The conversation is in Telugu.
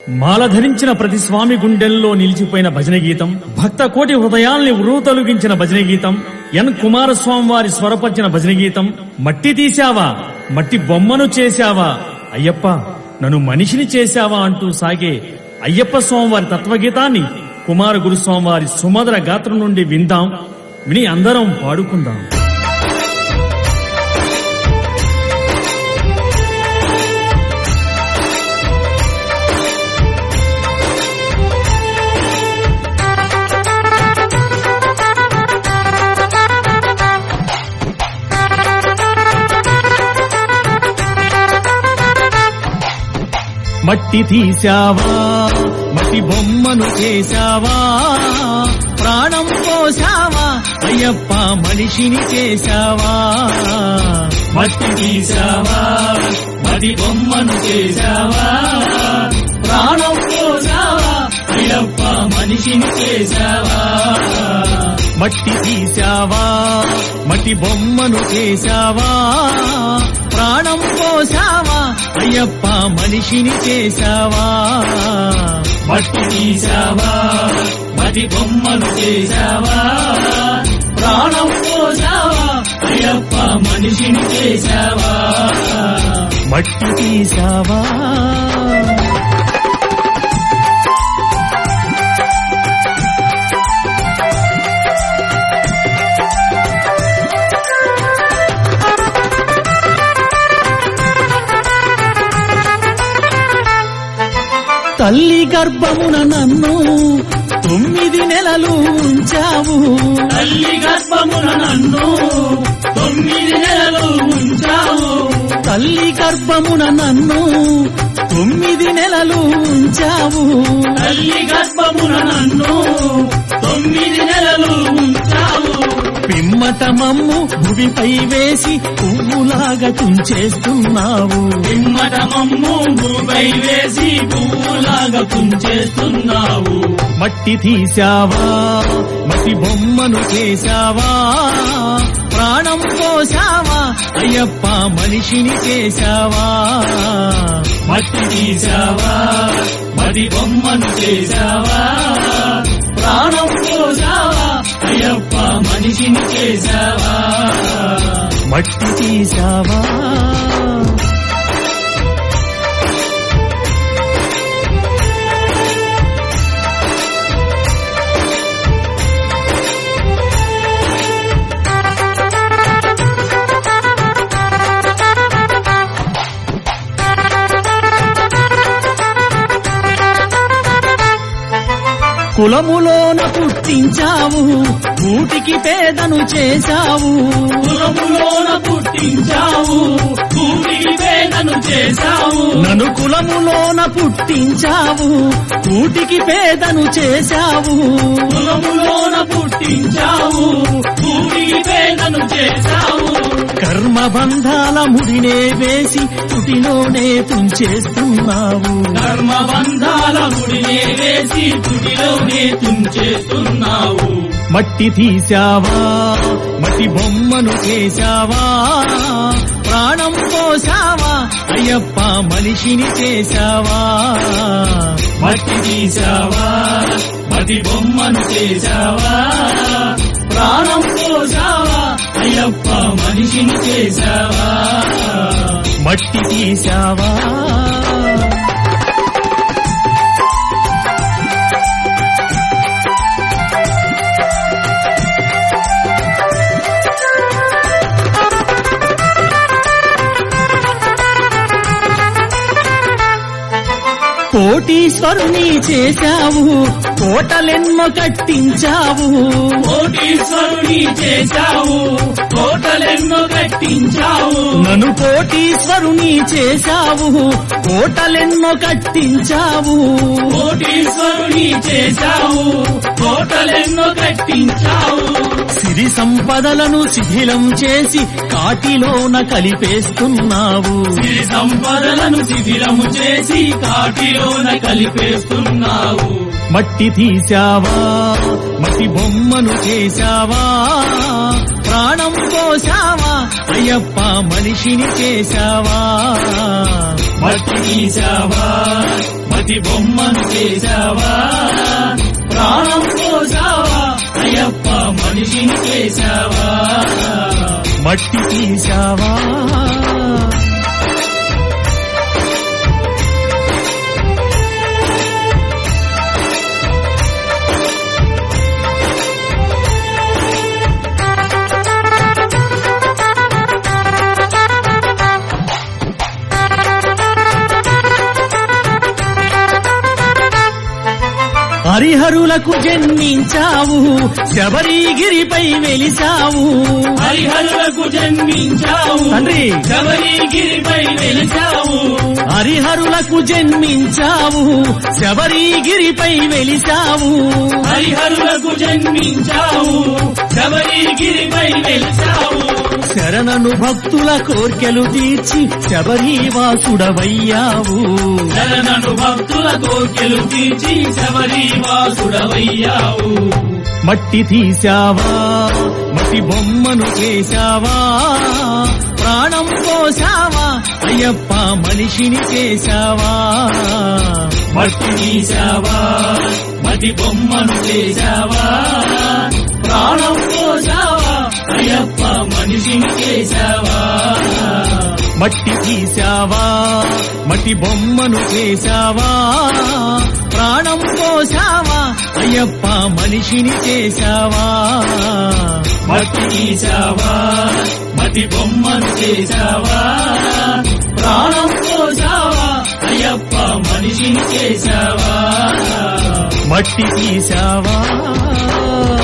మాల ధరించిన ప్రతి స్వామి గుండెల్లో నిలిచిపోయిన భజన గీతం భక్త కోటి హృదయాల్ని ఉరుతొలగించిన భజన గీతం ఎన్ కుమారస్వామి వారి స్వరపరిచిన భజన గీతం మట్టి తీశావా మట్టి బొమ్మను చేశావా అయ్యప్ప నన్ను మనిషిని చేశావా అంటూ సాగే అయ్యప్ప స్వామి వారి తత్వగీతాన్ని కుమార గురుస్వామి వారి సుమధుర గాత్రం నుండి విందాం విని అందరం పాడుకుందాం మట్టి తీశావా మట్టి బొమ్మను చేశావా ప్రాణం పోసావా అయ్యప్ప మనిషిని చేశావా మట్టి తీశావా మట్టి బొమ్మను చేశావా ప్రాణం పోసావా అయ్యప్ప మనిషిని చేశావా మట్టి తీశావా మట్టి బొమ్మను చేశావా ప్రాణం పోసావా అయ్యప్ప మనిషిని చేశావా మట్టి తీశావా మట్టి బొమ్మను చేశావా ప్రాణం పోసావా అయ్యప్ప మనిషిని చేశావా మట్టి తీశావా తల్లి గర్భమున నన్ను తొమ్మిది నెలలు ఉంచావు తల్లి గర్భమున నన్ను తొమ్మిది నెలలు ఉంచావు తల్లి గర్భమున నన్ను తొమ్మిది నెలలు ఉంచావు తల్లి గర్భమున నన్ను తొమ్మిది నెలలు ఉంచావు పిమ్మట మమ్ము భువిపై వేసి పువ్వులాగా తుంచేస్తున్నావు పిమ్మట మమ్ము భూపై వేసి పువ్వులాగా కుంచేస్తున్నావు మట్టి తీశావా మట్టి బొమ్మను చేశావా ప్రాణం పోసావా అయ్యప్ప మనిషిని చేశావా మట్టి తీసావా మది బొమ్మను చేశావా ప్రాణం పోసావా అయ్యప్ప మనిషిని చేశావా మట్టి తీశావా కులములోన పుట్టించావు కూటికి పేదను చేశావు కులములోన పుట్టించావు కూటికి పేదను చేశావు నన్ను కులములోన పుట్టించావు కూటికి పేదను చేశావు కులములోన పుట్టించావు కూటికి పేదను చేశావు కర్మ బంధాల ముడినే వేసి తుటిలోనే తుంచేస్తున్నావు ధర్మ బంధాల గుడినే వేసి గుడిలోనే తుంచేస్తున్నావు మట్టి తీశావా మట్టి బొమ్మను చేశావా ప్రాణం పోసావా అయ్యప్ప మనిషిని చేశావా మట్టి తీసావా మటి బొమ్మను చేశావా ప్రాణం పోసావా అయ్యప్ప మనిషిని చేశావా మట్టి తీశావా కోటీశ్వరుని చేశావు కోటలెన్నో కట్టించావు కోటీశ్వరుని చేశావు కోటలెన్నో కట్టించావు నన్ను కోటీశ్వరుని చేశావు కోటలెన్నో కట్టించావు కోటీశ్వరుని చేశావు కోటలెన్నో కట్టించావు సిరి సంపదలను శిథిలం చేసి కాటిలోన కలిపేస్తున్నావు సిరి సంపదలను శిథిలము చేసి కాటిలోన కలిపేస్తున్నావు మట్టి తీశావా మట్టి బొమ్మను చేశావా ప్రాణం పోసావా అయ్యప్ప మనిషిని చేశావా మట్టి తీసావా మట్టి మట్టి బొమ్మను చేశావా ప్రాణం పోసావా అయ్యప్ప మనిషిని చేశావా మట్టి తీశావా హరిహరులకు జన్మించావు శబరిగిరిపై వెలిసావు హరిహరులకు జన్మించావు తండ్రి. శబరిగిరిపై వెలిచావు హరిహరులకు జన్మించావు శబరిగిరిపై వెలిసావు హరిహరులకు జన్మించావు శబరిగిరిపై వెలిచావు శరణను భక్తుల కోర్కెలు తీర్చి శబరివాసుడవయ్యావు శరణను భక్తుల కోర్కెలు తీర్చి శబరి వాసుడవయ్యావు మట్టి తీశావా మట్టి బొమ్మను చేశావా ప్రాణం పోసావా అయ్యప్ప మనిషిని చేశావా మట్టి తీశావా మట్టి బొమ్మను చేశావా ప్రాణం పోసావా అయ్యప్ప మనిషిని చేశావా మట్టి తీశావా మట్టి బొమ్మను చేశావా ప్రాణం పోసావా అయ్యప్ప మనిషిని చేశావా మట్టి తీశావా మట్టి బొమ్మను చేశావా ప్రాణం పోసావా అయ్యప్ప మనిషిని చేశావా మట్టి తీశావా